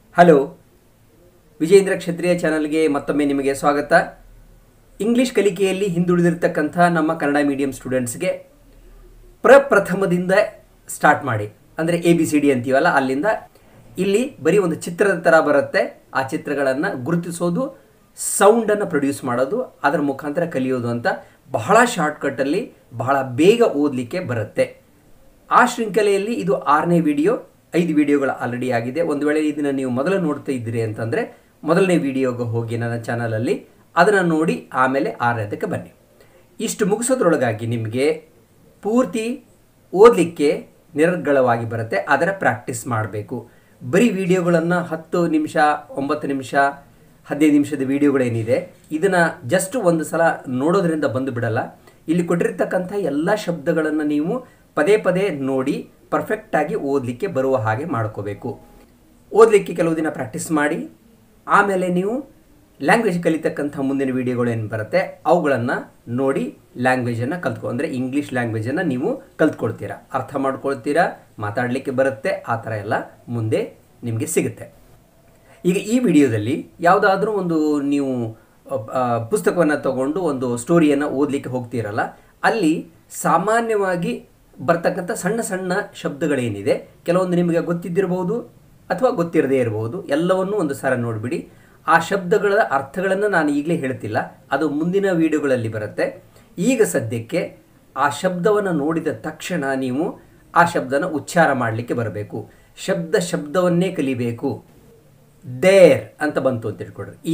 Hello Vijendra ಕ್ಷತ್ರಿಯ ಚಾನಲ್ಗೆ ಮತ್ತೊಮ್ಮೆ ನಿಮಗೆ ಸ್ವಾಗತ ಇಂಗ್ಲಿಷ್ ಕಲಿಕೆಯಲ್ಲಿ ಹಿಂದುಳಿದಿರ್ತಕ್ಕಂಥ ನಮ್ಮ ಕನ್ನಡ ಮೀಡಿಯಂ ಸ್ಟೂಡೆಂಟ್ಸ್ಗೆ ಪ್ರಪ್ರಥಮದಿಂದ ಸ್ಟಾರ್ಟ್ ಮಾಡಿ ಅಂದರೆ ಎ ಬಿ ಸಿ ಡಿ ಅಂತೀವಲ್ಲ ಅಲ್ಲಿಂದ ಇಲ್ಲಿ ಬರೀ ಒಂದು ಚಿತ್ರದ ಥರ ಬರುತ್ತೆ ಆ ಚಿತ್ರಗಳನ್ನು ಗುರುತಿಸೋದು ಸೌಂಡನ್ನು ಪ್ರೊಡ್ಯೂಸ್ ಮಾಡೋದು ಅದರ ಮುಖಾಂತರ ಕಲಿಯೋದು ಅಂತ ಬಹಳ ಶಾರ್ಟ್ಕಟ್ಟಲ್ಲಿ ಬಹಳ ಬೇಗ ಓದಲಿಕ್ಕೆ ಬರುತ್ತೆ ಆ ಶೃಂಖಲೆಯಲ್ಲಿ ಇದು ಆರನೇ ವಿಡಿಯೋ ಐದು ವಿಡಿಯೋಗಳು ಆಲ್ರೆಡಿ ಆಗಿದೆ ಒಂದು ವೇಳೆ ಇದನ್ನು ನೀವು ಮೊದಲು ನೋಡ್ತಾ ಇದ್ದೀರಿ ಅಂತಂದರೆ ಮೊದಲನೇ ವಿಡಿಯೋಗೆ ಹೋಗಿ ನನ್ನ ಚಾನಲಲ್ಲಿ ಅದನ್ನು ನೋಡಿ ಆಮೇಲೆ ಆರನೇದಕ್ಕೆ ಬನ್ನಿ ಇಷ್ಟು ಮುಗಿಸೋದ್ರೊಳಗಾಗಿ ನಿಮಗೆ ಪೂರ್ತಿ ಓದಲಿಕ್ಕೆ ನಿರರ್ಗಳವಾಗಿ ಬರುತ್ತೆ ಅದರ ಪ್ರಾಕ್ಟೀಸ್ ಮಾಡಬೇಕು ಬರೀ ವಿಡಿಯೋಗಳನ್ನು ಹತ್ತು ನಿಮಿಷ ಒಂಬತ್ತು ನಿಮಿಷ ಹದಿನೈದು ನಿಮಿಷದ ವಿಡಿಯೋಗಳೇನಿದೆ ಇದನ್ನು ಜಸ್ಟ್ ಒಂದು ಸಲ ನೋಡೋದ್ರಿಂದ ಬಂದು ಬಿಡಲ್ಲ ಇಲ್ಲಿ ಕೊಟ್ಟಿರ್ತಕ್ಕಂಥ ಎಲ್ಲ ಶಬ್ದಗಳನ್ನು ನೀವು ಪದೇ ಪದೇ ನೋಡಿ ಪರ್ಫೆಕ್ಟಾಗಿ ಓದಲಿಕ್ಕೆ ಬರುವ ಹಾಗೆ ಮಾಡ್ಕೋಬೇಕು ಓದಲಿಕ್ಕೆ ಕೆಲವು ದಿನ ಪ್ರಾಕ್ಟೀಸ್ ಮಾಡಿ ಆಮೇಲೆ ನೀವು ಲ್ಯಾಂಗ್ವೇಜ್ ಕಲಿತಕ್ಕಂಥ ಮುಂದಿನ ವಿಡಿಯೋಗಳು ಏನು ಬರುತ್ತೆ ಅವುಗಳನ್ನು ನೋಡಿ ಲ್ಯಾಂಗ್ವೇಜನ್ನು ಕಲ್ತ್ಕೊ ಅಂದರೆ ಇಂಗ್ಲೀಷ್ ಲ್ಯಾಂಗ್ವೇಜನ್ನು ನೀವು ಕಲ್ತ್ಕೊಳ್ತೀರಾ ಅರ್ಥ ಮಾಡ್ಕೊಳ್ತೀರಾ ಮಾತಾಡಲಿಕ್ಕೆ ಬರುತ್ತೆ ಆ ಥರ ಎಲ್ಲ ಮುಂದೆ ನಿಮಗೆ ಸಿಗುತ್ತೆ ಈಗ ಈ ವಿಡಿಯೋದಲ್ಲಿ ಯಾವುದಾದ್ರೂ ಒಂದು ನೀವು ಪುಸ್ತಕವನ್ನು ತಗೊಂಡು ಒಂದು ಸ್ಟೋರಿಯನ್ನು ಓದಲಿಕ್ಕೆ ಹೋಗ್ತೀರಲ್ಲ ಅಲ್ಲಿ ಸಾಮಾನ್ಯವಾಗಿ ಬರ್ತಕ್ಕಂಥ ಸಣ್ಣ ಸಣ್ಣ ಶಬ್ದಗಳೇನಿದೆ ಕೆಲವೊಂದು ನಿಮಗೆ ಗೊತ್ತಿದ್ದಿರಬಹುದು ಅಥವಾ ಗೊತ್ತಿರದೇ ಇರಬಹುದು ಎಲ್ಲವನ್ನೂ ಒಂದು ಸಲ ನೋಡಿಬಿಡಿ ಆ ಶಬ್ದಗಳ ಅರ್ಥಗಳನ್ನು ನಾನು ಈಗಲೇ ಹೇಳ್ತಿಲ್ಲ ಅದು ಮುಂದಿನ ವಿಡಿಯೋಗಳಲ್ಲಿ ಬರುತ್ತೆ ಈಗ ಸದ್ಯಕ್ಕೆ ಆ ಶಬ್ದವನ್ನು ನೋಡಿದ ತಕ್ಷಣ ನೀವು ಆ ಶಬ್ದನ ಉಚ್ಚಾರ ಮಾಡಲಿಕ್ಕೆ ಬರಬೇಕು ಶಬ್ದ ಶಬ್ದವನ್ನೇ ಕಲಿಬೇಕು ದೇರ್ ಅಂತ ಬಂತು ಅಂತ ಇಟ್ಕೊಡ್ರಿ ಈ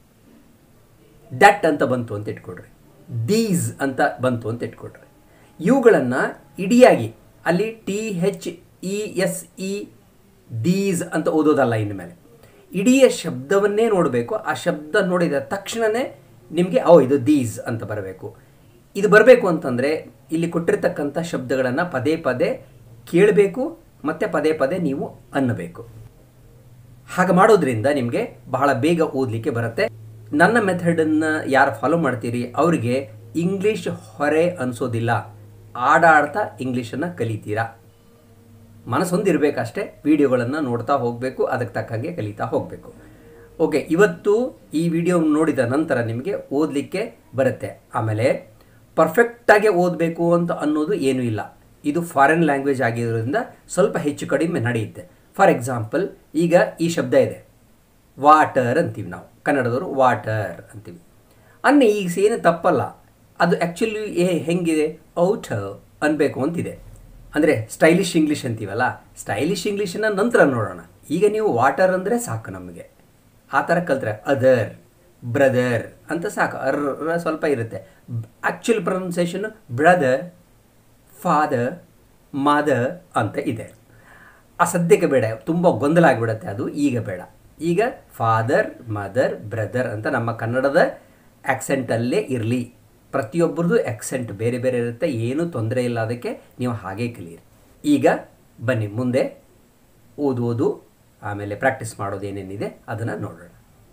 ದಟ್ ಅಂತ ಬಂತು ಅಂತ ಇಟ್ಕೊಡ್ರಿ ದೀಸ್ ಅಂತ ಬಂತು ಅಂತ ಇಟ್ಕೊಡ್ರಿ ಇವುಗಳನ್ನು ಇಡಿಯಾಗಿ ಅಲ್ಲಿ T H E S E these ಅಂತ ಓದೋದಲ್ಲ ಇನ್ಮೇಲೆ ಇಡೀ ಶಬ್ದವನ್ನೇ ನೋಡಬೇಕು ಆ ಶಬ್ದ ನೋಡಿದ ತಕ್ಷಣವೇ ನಿಮಗೆ ಓ ಇದು ದೀಸ್ ಅಂತ ಬರಬೇಕು ಇದು ಬರಬೇಕು ಅಂತಂದರೆ ಇಲ್ಲಿ ಕೊಟ್ಟಿರ್ತಕ್ಕಂಥ ಶಬ್ದಗಳನ್ನು ಪದೇ ಪದೇ ಕೇಳಬೇಕು ಮತ್ತು ಪದೇ ಪದೇ ನೀವು ಅನ್ನಬೇಕು ಹಾಗೆ ಮಾಡೋದ್ರಿಂದ ನಿಮಗೆ ಬಹಳ ಬೇಗ ಓದಲಿಕ್ಕೆ ಬರುತ್ತೆ ನನ್ನ ಮೆಥಡನ್ನು ಯಾರು ಫಾಲೋ ಮಾಡ್ತೀರಿ ಅವರಿಗೆ ಇಂಗ್ಲೀಷ್ ಹೊರೆ ಅನಿಸೋದಿಲ್ಲ ಆಡಾಡ್ತಾ ಇಂಗ್ಲೀಷನ್ನು ಕಲಿತೀರಾ ಮನಸ್ಸೊಂದಿರಬೇಕಷ್ಟೇ ವಿಡಿಯೋಗಳನ್ನು ನೋಡ್ತಾ ಹೋಗಬೇಕು ಅದಕ್ಕೆ ತಕ್ಕಂಗೆ ಕಲಿತಾ ಹೋಗಬೇಕು ಓಕೆ ಇವತ್ತು ಈ ವಿಡಿಯೋ ನೋಡಿದ ನಂತರ ನಿಮಗೆ ಓದಲಿಕ್ಕೆ ಬರುತ್ತೆ ಆಮೇಲೆ ಪರ್ಫೆಕ್ಟಾಗಿ ಓದಬೇಕು ಅಂತ ಅನ್ನೋದು ಏನೂ ಇಲ್ಲ ಇದು ಫಾರಿನ್ ಲ್ಯಾಂಗ್ವೇಜ್ ಆಗಿರೋದ್ರಿಂದ ಸ್ವಲ್ಪ ಹೆಚ್ಚು ಕಡಿಮೆ ನಡೆಯುತ್ತೆ ಫಾರ್ ಎಕ್ಸಾಂಪಲ್ ಈಗ ಈ ಶಬ್ದ ಇದೆ ವಾಟರ್ ಅಂತೀವಿ ನಾವು ಕನ್ನಡದವರು ವಾಟರ್ ಅಂತೀವಿ ಅನ್ನ ಈಗ ಏನು ತಪ್ಪಲ್ಲ ಅದು ಆ್ಯಕ್ಚುಲಿ ಏ ಹೆಂಗಿದೆ ಔಟ್ ಅನ್ಬೇಕು ಅಂತಿದೆ ಅಂದರೆ ಸ್ಟೈಲಿಶ್ ಇಂಗ್ಲೀಷ್ ಅಂತೀವಲ್ಲ ಸ್ಟೈಲಿಶ್ ಇಂಗ್ಲೀಷನ್ನ ನಂತರ ನೋಡೋಣ ಈಗ ನೀವು ವಾಟರ್ ಅಂದರೆ ಸಾಕು ನಮಗೆ ಆ ಥರ ಕಲ್ತ್ರೆ ಅದರ್ ಬ್ರದರ್ ಅಂತ ಸಾಕು ಅರ್ ಸ್ವಲ್ಪ ಇರುತ್ತೆ actual pronunciation brother father mother ಅಂತ ಇದೆ ಆ ಸದ್ಯಕ್ಕೆ ಬೇಡ ತುಂಬ ಗೊಂದಲ ಆಗಿಬಿಡುತ್ತೆ ಅದು ಈಗ ಬೇಡ ಈಗ ಫಾದರ್ ಮದರ್ ಬ್ರದರ್ ಅಂತ ನಮ್ಮ ಕನ್ನಡದ ಆ್ಯಕ್ಸೆಂಟಲ್ಲೇ ಇರಲಿ ಪ್ರತಿಯೊಬ್ಬರದು ಆ್ಯಕ್ಸೆಂಟ್ ಬೇರೆ ಬೇರೆ ಇರುತ್ತೆ ಏನೂ ತೊಂದರೆ ಇಲ್ಲ ಅದಕ್ಕೆ ನೀವು ಹಾಗೆ ಕಲಿಯಿರಿ ಈಗ ಬನ್ನಿ ಮುಂದೆ ಓದೋದು ಆಮೇಲೆ ಪ್ರಾಕ್ಟೀಸ್ ಮಾಡೋದು ಏನೇನಿದೆ ಅದನ್ನು ನೋಡೋಣ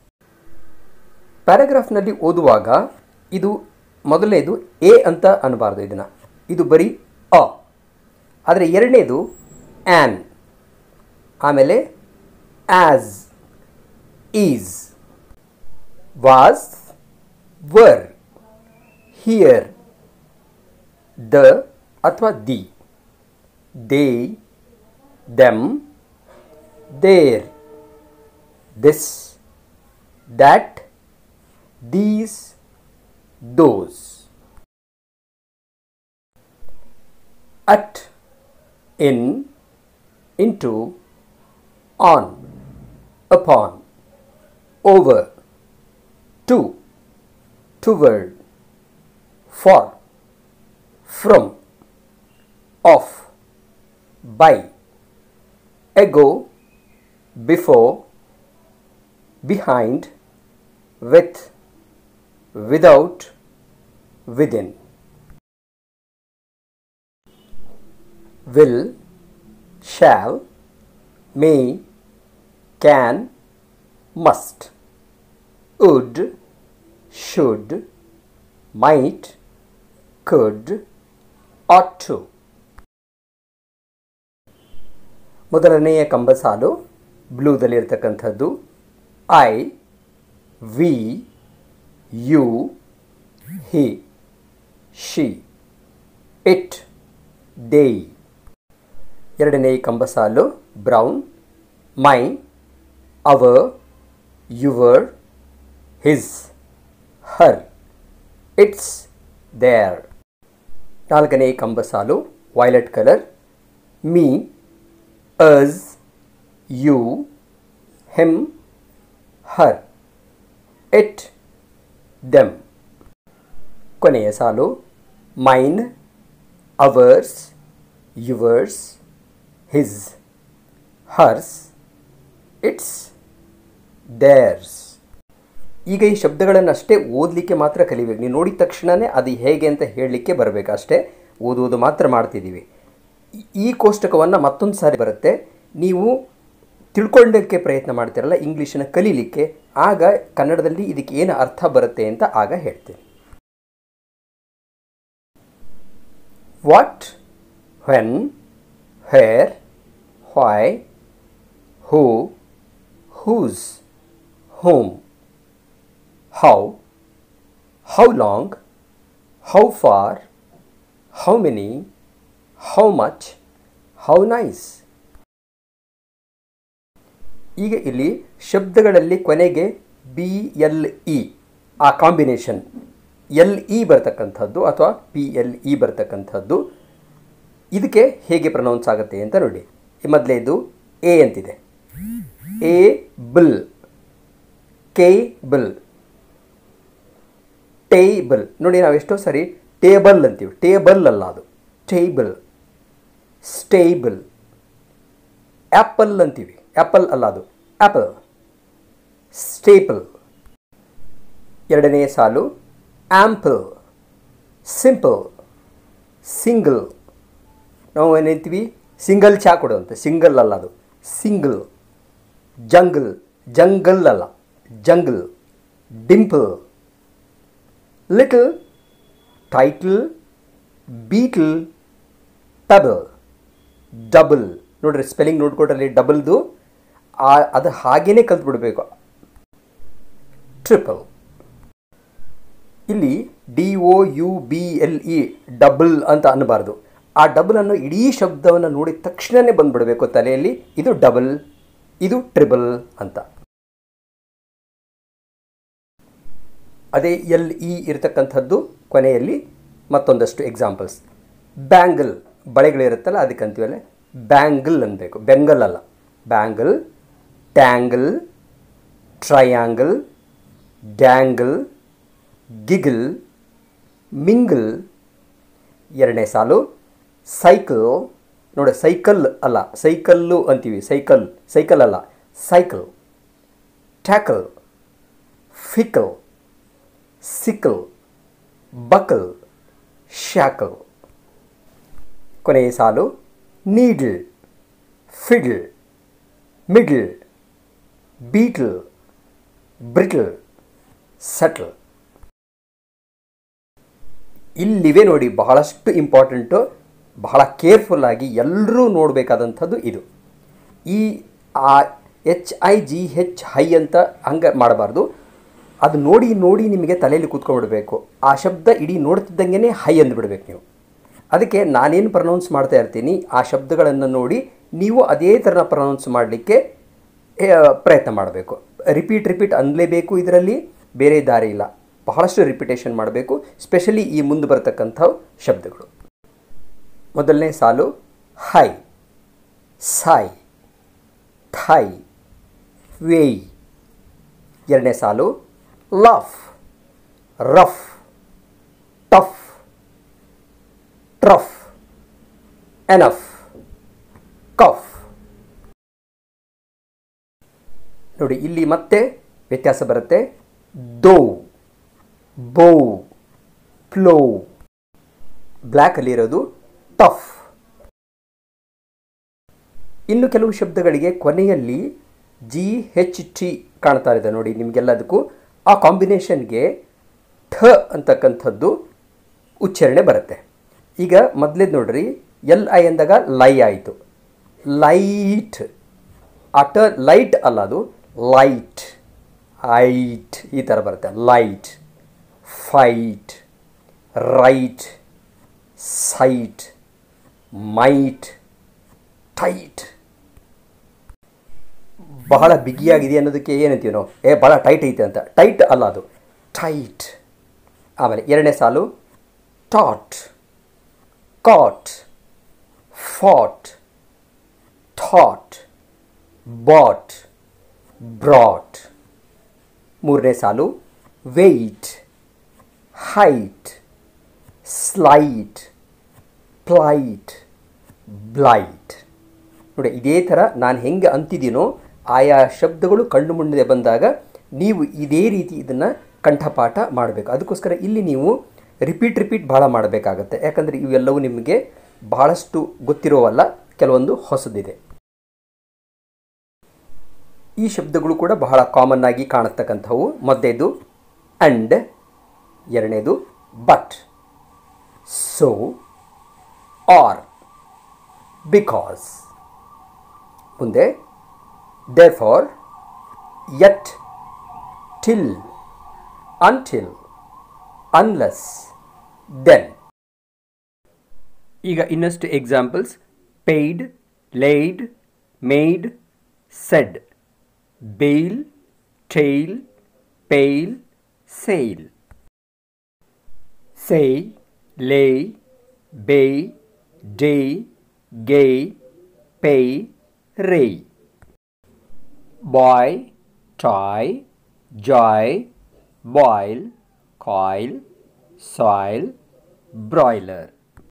ಪ್ಯಾರಾಗ್ರಾಫ್ನಲ್ಲಿ ಓದುವಾಗ ಇದು ಮೊದಲನೇದು ಎ ಅಂತ ಅನ್ನಬಾರ್ದು ಇದನ್ನು ಇದು ಬರೀ ಅ ಆದರೆ ಎರಡನೇದು ಆ್ಯನ್ ಆಮೇಲೆ as is was were here the ಅಥವಾ the they them there this that these those at in into on upon over to toward for from of by ago before behind with without within will shall, may, can, must, would, should, might, could, ought to. ಮೊದಲನೆಯ ಕಂಬಸಾಲು ಬ್ಲೂದಲ್ಲಿರ್ತಕ್ಕಂಥದ್ದು I we you he she it they ಎರಡನೇ ಕಂಬಸಾಲು brown my our your his her its their ನಾಲ್ಕನೇ ಕಂಬಸಾಲು violet colour me us you him her it them ಕೊನೆಯ ಸಾಲು mine ours yours his hers its theirs ಈಗ ಈ ಶಬ್ದಗಳನ್ನು ಅಷ್ಟೇ ಓದಲಿಕ್ಕೆ ಮಾತ್ರ ಕಲಿಬೇಕು ನೀವು ನೋಡಿದ ತಕ್ಷಣವೇ ಅದು ಹೇಗೆ ಅಂತ ಹೇಳಲಿಕ್ಕೆ ಬರಬೇಕು ಅಷ್ಟೇ ಓದುವುದು ಮಾತ್ರ ಮಾಡ್ತಿದ್ದೀವಿ ಈ- ಈ ಕೋಷ್ಟಕವನ್ನು ಮತ್ತೊಂದು ಸಾರಿ ಬರುತ್ತೆ ನೀವು ತಿಳ್ಕೊಳ್ಳೋಕ್ಕೆ ಪ್ರಯತ್ನ ಮಾಡ್ತಿರಲ್ಲ ಇಂಗ್ಲೀಷನ್ನು ಕಲೀಲಿಕ್ಕೆ ಆಗ ಕನ್ನಡದಲ್ಲಿ ಇದಕ್ಕೆ ಏನು ಅರ್ಥ ಬರುತ್ತೆ ಅಂತ ಆಗ ಹೇಳ್ತೀನಿ what when where why, who, whose, whom, how, how long, how far, how many, how much, how nice. ಈಗ ಇಲ್ಲಿ ಶಬ್ದಗಳಲ್ಲಿ ಕೊನೆಗೆ ಬಿ ಎಲ್ ಇ ಆ ಕಾಂಬಿನೇಷನ್ ಎಲ್ ಇ ಬರ್ತಕ್ಕಂಥದ್ದು ಅಥವಾ ಪಿ ಎಲ್ ಇ ಬರ್ತಕ್ಕಂಥದ್ದು ಇದಕ್ಕೆ ಹೇಗೆ ಪ್ರನೌನ್ಸ್ ಆಗುತ್ತೆ ಅಂತ ನೋಡಿ ಈ ಮೊದಲೇದು ಎ ಅಂತಿದೆ able cable table ನೋಡಿ ನಾವು ಎಷ್ಟೋ ಸರಿ ಟೇಬಲ್ ಅಂತೀವಿ ಟೇಬಲ್ ಅಲ್ಲ ಅದು ಟೇಬಲ್ ಸ್ಟೇಬಲ್ ಆ್ಯಪಲ್ ಅಂತೀವಿ ಆ್ಯಪಲ್ ಅಲ್ಲ ಅದು ಆ್ಯಪಲ್ ಸ್ಟೇಪಲ್ ಎರಡನೇ ಸಾಲು ಆ್ಯಂಪಲ್ ಸಿಂಪಲ್ ಸಿಂಗಲ್ ನಾವು ಏನಂತೀವಿ ಸಿಂಗಲ್ ಚಾ ಕೊಡುವಂತ ಸಿಂಗಲ್ ಅಲ್ಲ ಅದು ಸಿಂಗಲ್ ಜಂಗಲ್ ಜಂಗಲ್ ಅಲ್ಲ jungle dimple little title beetle table double ನೋಡ್ರಿ ಸ್ಪೆಲ್ಲಿಂಗ್ ನೋಡ್ಕೊಟ್ರಲ್ಲಿ ಡಬಲ್ದು ಆ ಅದು ಹಾಗೇನೆ ಕಲ್ತ್ಬಿಡ್ಬೇಕು ಟ್ರಿಪಲ್ ಇಲ್ಲಿ D O U B L E double ಅಂತ ಅನ್ನಬಾರ್ದು ಆ ಡಬಲ್ ಅನ್ನೋ ಇಡೀ ಶಬ್ದವನ್ನು ನೋಡಿದ ತಕ್ಷಣವೇ ಬಂದ್ಬಿಡಬೇಕು ತಲೆಯಲ್ಲಿ ಇದು ಡಬಲ್ ಇದು ಟ್ರಿಬಲ್ ಅಂತ ಅದೇ ಎಲ್ ಇ ಇರತಕ್ಕಂಥದ್ದು ಕೊನೆಯಲ್ಲಿ ಮತ್ತೊಂದಷ್ಟು ಎಕ್ಸಾಂಪಲ್ಸ್ ಬ್ಯಾಂಗಲ್ ಬಳೆಗಳಿರುತ್ತಲ್ಲ ಅದಕ್ಕೆ ಅಂತೀವಲ್ಲ ಬ್ಯಾಂಗಲ್ ಅನ್ಬೇಕು ಬೆಂಗಲ್ ಅಲ್ಲ bangle tangle triangle dangle giggle mingle ಎರಡನೇ ಸಾಲು ಸೈಕಲ್ ನೋಡಿ ಸೈಕಲ್ ಅಲ್ಲ ಸೈಕಲ್ಲು ಅಂತೀವಿ ಸೈಕಲ್ ಸೈಕಲ್ ಅಲ್ಲ cycle tackle fickle sickle buckle shackle ಕೊನೆಯ ಸಾಲು needle fiddle middle beetle brittle settle ಇಲ್ಲಿವೆ ನೋಡಿ ಬಹಳಷ್ಟು ಇಂಪಾರ್ಟೆಂಟು ಬಹಳ ಕೇರ್ಫುಲ್ಲಾಗಿ ಎಲ್ಲರೂ ನೋಡಬೇಕಾದಂಥದ್ದು ಇದು ಈ ಆ H I G H high ಅಂತ ಹಂಗೆ ಮಾಡಬಾರ್ದು ಅದು ನೋಡಿ ನೋಡಿ ನಿಮಗೆ ತಲೆಯಲ್ಲಿ ಕೂತ್ಕೊಂಡ್ಬಿಡ್ಬೇಕು ಆ ಶಬ್ದ ಇಡೀ ನೋಡ್ತಿದ್ದಂಗೆ ಹೈ ಅಂದ್ಬಿಡ್ಬೇಕು ನೀವು ಅದಕ್ಕೆ ನಾನೇನು ಪ್ರನೌನ್ಸ್ ಮಾಡ್ತಾ ಇರ್ತೀನಿ ಆ ಶಬ್ದಗಳನ್ನು ನೋಡಿ ನೀವು ಅದೇ ಥರ ಪ್ರನೌನ್ಸ್ ಮಾಡಲಿಕ್ಕೆ ಪ್ರಯತ್ನ ಮಾಡಬೇಕು ರಿಪೀಟ್ ರಿಪೀಟ್ ಅನ್ನಲೇಬೇಕು ಇದರಲ್ಲಿ ಬೇರೆ ದಾರಿ ಇಲ್ಲ ಬಹಳಷ್ಟು ರಿಪಿಟೇಷನ್ ಮಾಡಬೇಕು ಸ್ಪೆಷಲಿ ಈ ಮುಂದೆ ಬರ್ತಕ್ಕಂಥ ಶಬ್ದಗಳು ಮೊದಲನೇ ಸಾಲು ಹೈ ಸಾಯ್ ಥೈ ವೇಯ್ ಎರಡನೇ ಸಾಲು laugh rough tough trough enough cough ನೋಡಿ ಇಲ್ಲಿ ಮತ್ತೆ ವ್ಯತ್ಯಾಸ ಬರುತ್ತೆ ದೋ ಬೋ ಫ್ಲೋ ಬ್ಲ್ಯಾಕಲ್ಲಿರೋದು ಟಫ್ ಇನ್ನು ಕೆಲವು ಶಬ್ದಗಳಿಗೆ ಕೊನೆಯಲ್ಲಿ ಜಿ ಹೆಚ್ ಟಿ ಕಾಣ್ತಾ ಇದೆ ನೋಡಿ ನಿಮಗೆಲ್ಲದಕ್ಕೂ ಆ ಕಾಂಬಿನೇಷನ್ಗೆ ಠ ಅಂತಕ್ಕಂಥದ್ದು ಉಚ್ಚಾರಣೆ ಬರುತ್ತೆ ಈಗ ಮೊದಲೇದು ನೋಡ್ರಿ ಎಲ್ ಐ ಅಂದಾಗ ಲೈ ಆಯಿತು ಲೈಟ್ ಆ ಟ ಲೈಟ್ ಅಲ್ಲ ಅದು ಲೈಟ್ ಐಟ್ ಈ ಥರ ಬರುತ್ತೆ light fight right sight might tight ಬಹಳ ಬಿಗಿಯಾಗಿದೆ ಅನ್ನೋದಕ್ಕೆ ಏನಂತೀವಿ ನಾವು ಏ ಭಾಳ ಟೈಟ್ ಐತೆ ಅಂತ ಟೈಟ್ ಅಲ್ಲ ಅದು ಟೈಟ್ ಆಮೇಲೆ ಎರಡನೇ ಸಾಲು taught caught fought thought bought brought ಮೂರನೇ ಸಾಲು weight height sleight plight blight ನೋಡಿ ಇದೇ ಥರ ನಾನು ಹೆಂಗೆ ಅಂತಿದ್ದೀನೋ ಆಯಾ ಶಬ್ದಗಳು ಕಣ್ಣು ಮುಂದೆ ಬಂದಾಗ ನೀವು ಇದೇ ರೀತಿ ಇದನ್ನು ಕಂಠಪಾಠ ಮಾಡಬೇಕು ಅದಕ್ಕೋಸ್ಕರ ಇಲ್ಲಿ ನೀವು ರಿಪೀಟ್ ರಿಪೀಟ್ ಭಾಳ ಮಾಡಬೇಕಾಗತ್ತೆ ಯಾಕಂದರೆ ಇವೆಲ್ಲವೂ ನಿಮಗೆ ಬಹಳಷ್ಟು ಗೊತ್ತಿರೋವಲ್ಲ ಕೆಲವೊಂದು ಹೊಸದಿದೆ ಈ ಶಬ್ದಗಳು ಕೂಡ ಬಹಳ ಕಾಮನ್ ಆಗಿ ಕಾಣತಕ್ಕಂಥವು ಮೊದಲೇದು ಅಂಡ್ ಎರಡನೇದು ಬಟ್ ಸೊ ಆರ್ ಬಿಕಾಸ್ ಮುಂದೆ there for yet till until unless then ಈಗ ಇನ್ನಷ್ಟು examples paid laid made said bale tale pale sale say, lay, bay, day, gay, pay, ray. Boy, toy, joy, boil, coil, soil, broiler.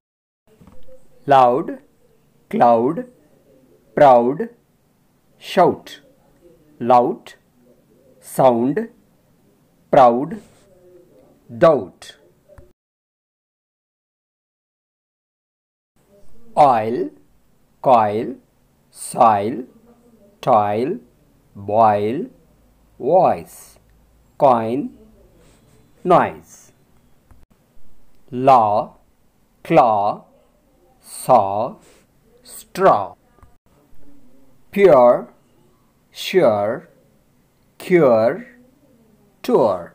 Loud, cloud, proud, shout, loud, sound, proud, doubt. Oil coil soil toil boil voice coin noise law claw saw straw pure sure cure tour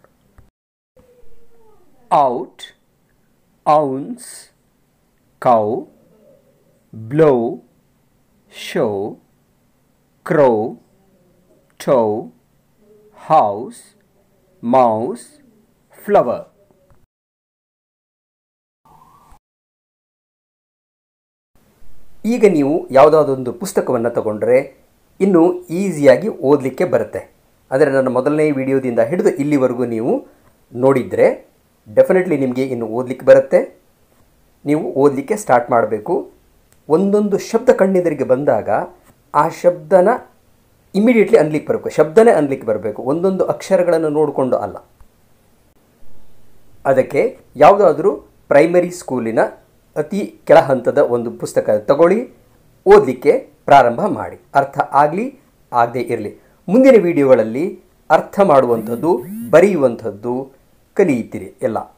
out ounce cow, blow, show, crow, toe, house, mouse, flower. ಈಗ ನೀವು ಯಾವುದಾದೊಂದು ಪುಸ್ತಕವನ್ನು ತಗೊಂಡ್ರೆ ಇನ್ನೂ ಈಸಿಯಾಗಿ ಓದಲಿಕ್ಕೆ ಬರುತ್ತೆ ಆದರೆ ನನ್ನ ಮೊದಲನೇ ವಿಡಿಯೋದಿಂದ ಹಿಡಿದು ಇಲ್ಲಿವರೆಗೂ ನೀವು ನೋಡಿದರೆ ಡೆಫಿನೆಟ್ಲಿ ನಿಮಗೆ ಇನ್ನು ಓದಲಿಕ್ಕೆ ಬರುತ್ತೆ ನೀವು ಓದಲಿಕ್ಕೆ ಸ್ಟಾರ್ಟ್ ಮಾಡಬೇಕು ಒಂದೊಂದು ಶಬ್ದ ಕಣ್ಣೆದುರಿಗೆ ಬಂದಾಗ ಆ ಶಬ್ದನ ಇಮಿಡಿಯೇಟ್ಲಿ ಅನ್ಲಿಕ್ಕೆ ಬರಬೇಕು ಶಬ್ದನೇ ಅನ್ಲಿಕ್ಕೆ ಬರಬೇಕು ಒಂದೊಂದು ಅಕ್ಷರಗಳನ್ನು ನೋಡಿಕೊಂಡು ಅಲ್ಲ ಅದಕ್ಕೆ ಯಾವುದಾದ್ರೂ ಪ್ರೈಮರಿ ಸ್ಕೂಲಿನ ಅತಿ ಕೆಳ ಹಂತದ ಒಂದು ಪುಸ್ತಕ ತಗೊಳ್ಳಿ ಓದಲಿಕ್ಕೆ ಪ್ರಾರಂಭ ಮಾಡಿ ಅರ್ಥ ಆಗಲಿ ಆಗದೇ ಇರಲಿ ಮುಂದಿನ ವಿಡಿಯೋಗಳಲ್ಲಿ ಅರ್ಥ ಮಾಡುವಂಥದ್ದು ಬರೆಯುವಂಥದ್ದು ಕಲಿಯುತ್ತೀರಿ ಎಲ್ಲ